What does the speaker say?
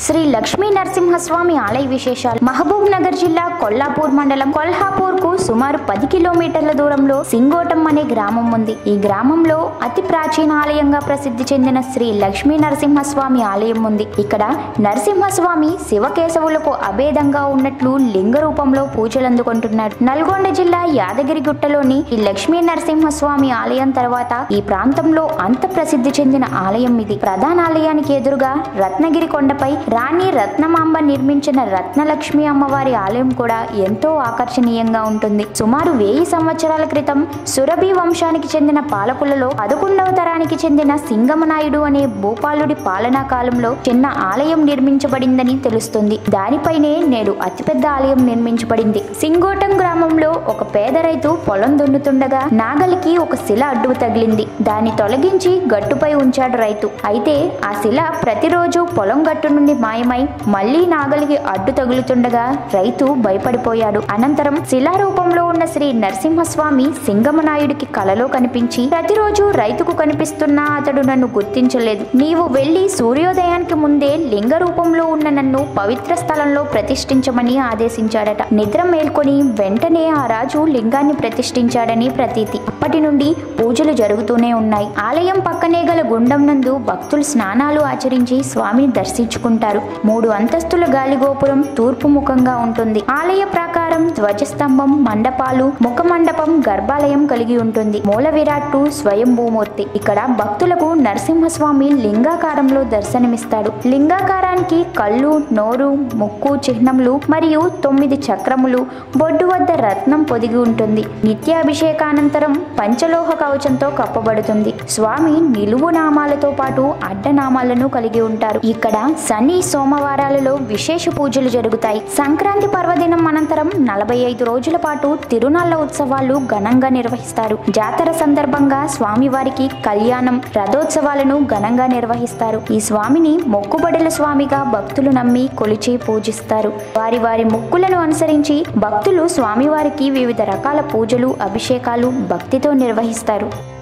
శ్రీ లక్ష్మీ నరసింహస్వామి ఆలయ విశేషాలు మహబూబ్ నగర్ జిల్లా కొల్లాపూర్ మండలం కొల్హాపూర్ కు సుమారు పది కిలోమీటర్ల దూరంలో సింగోటం అనే గ్రామం ఉంది ఈ గ్రామంలో అతి ప్రాచీన ఆలయంగా ప్రసిద్ధి చెందిన శ్రీ లక్ష్మీ నరసింహస్వామి ఆలయం ఉంది ఇక్కడ నరసింహస్వామి శివకేశవులకు అభేదంగా ఉన్నట్లు లింగ రూపంలో పూజలు అందుకుంటున్నాడు నల్గొండ జిల్లా యాదగిరి గుట్టలోని ఈ లక్ష్మీ నరసింహస్వామి ఆలయం తర్వాత ఈ ప్రాంతంలో అంత ప్రసిద్ధి చెందిన ఆలయం ఇది ప్రధాన ఆలయానికి ఎదురుగా రత్నగిరి కొండపై రాణి రత్నమాంబ నిర్మించిన రత్నలక్ష్మి అమ్మవారి ఆలయం కూడా ఎంతో ఆకర్షణీయంగా ఉంటుంది సుమారు వెయ్యి సంవత్సరాల క్రితం సురభి వంశానికి చెందిన పాలకులలో పదకొండవ తరానికి చెందిన సింగమనాయుడు అనే భూపాలుడి పాలనా కాలంలో చిన్న ఆలయం నిర్మించబడిందని తెలుస్తుంది దానిపైనే నేడు అతిపెద్ద ఆలయం నిర్మించబడింది సింగోటం గ్రామంలో ఒక పేద రైతు పొలం దున్నుతుండగా నాగలికి ఒక శిల అడ్డు తగిలింది దాన్ని తొలగించి గట్టుపై ఉంచాడు రైతు అయితే ఆ శిల ప్రతిరోజు పొలం గట్టు నుండి మాయమై మళ్లీ నాగలికి అడ్డు తగులుతుండగా రైతు భయపడిపోయాడు అనంతరం శిలా రూపంలో ఉన్న శ్రీ నరసింహస్వామి సింగమనాయుడికి కలలో కనిపించి ప్రతిరోజు రైతుకు కనిపిస్తున్నా అతడు నన్ను గుర్తించలేదు నీవు వెళ్లి సూర్యోదయానికి ముందే లింగ రూపంలో ఉన్న నన్ను పవిత్ర స్థలంలో ప్రతిష్ఠించమని ఆదేశించాడట నిద్ర మేల్కొని వెంటనే ఆ రాజు లింగాన్ని ప్రతిష్ఠించాడని ప్రతీతి అప్పటి నుండి పూజలు జరుగుతూనే ఉన్నాయి ఆలయం పక్కనే గల గుండం నందు భక్తులు స్నానాలు ఆచరించి స్వామిని దర్శించుకుంటారు మూడు అంతస్తుల గాలిగోపురం తూర్పు ముఖంగా ఉంటుంది ఆలయ ప్రాకారం ధ్వజస్తంభం మండపాలు ముఖ మండపం గర్భాలయం కలిగి ఉంటుంది మూల విరాట్టు స్వయంభూమూర్తి ఇక్కడ భక్తులకు నరసింహస్వామి లింగాకారంలో దర్శనమిస్తాడు లింగాకారానికి కళ్ళు నోరు ముక్కు చిహ్నములు మరియు తొమ్మిది చక్రములు బొడ్డు వద్ద రత్నం పొదిగి ఉంటుంది నిత్యాభిషేకానంతరం పంచలోహ కవచంతో కప్పబడుతుంది స్వామి నిలువు నామాలతో పాటు అడ్డనామాలను కలిగి ఉంటారు ఇక్కడ శని సోమవారాలలో విశేష పూజలు జరుగుతాయి సంక్రాంతి పర్వదినం అనంతరం నలభై ఐదు రోజుల పాటు తిరునాళ్ల ఉత్సవాలు ఘనంగా నిర్వహిస్తారు జాతర సందర్భంగా స్వామివారికి కళ్యాణం రథోత్సవాలను ఘనంగా నిర్వహిస్తారు ఈ స్వామిని మొక్కుబడుల స్వామిగా భక్తులు నమ్మి కొలిచి పూజిస్తారు వారి వారి మొక్కులను అనుసరించి భక్తులు స్వామివారికి వివిధ రకాల పూజలు అభిషేకాలు భక్తితో నిర్వహిస్తారు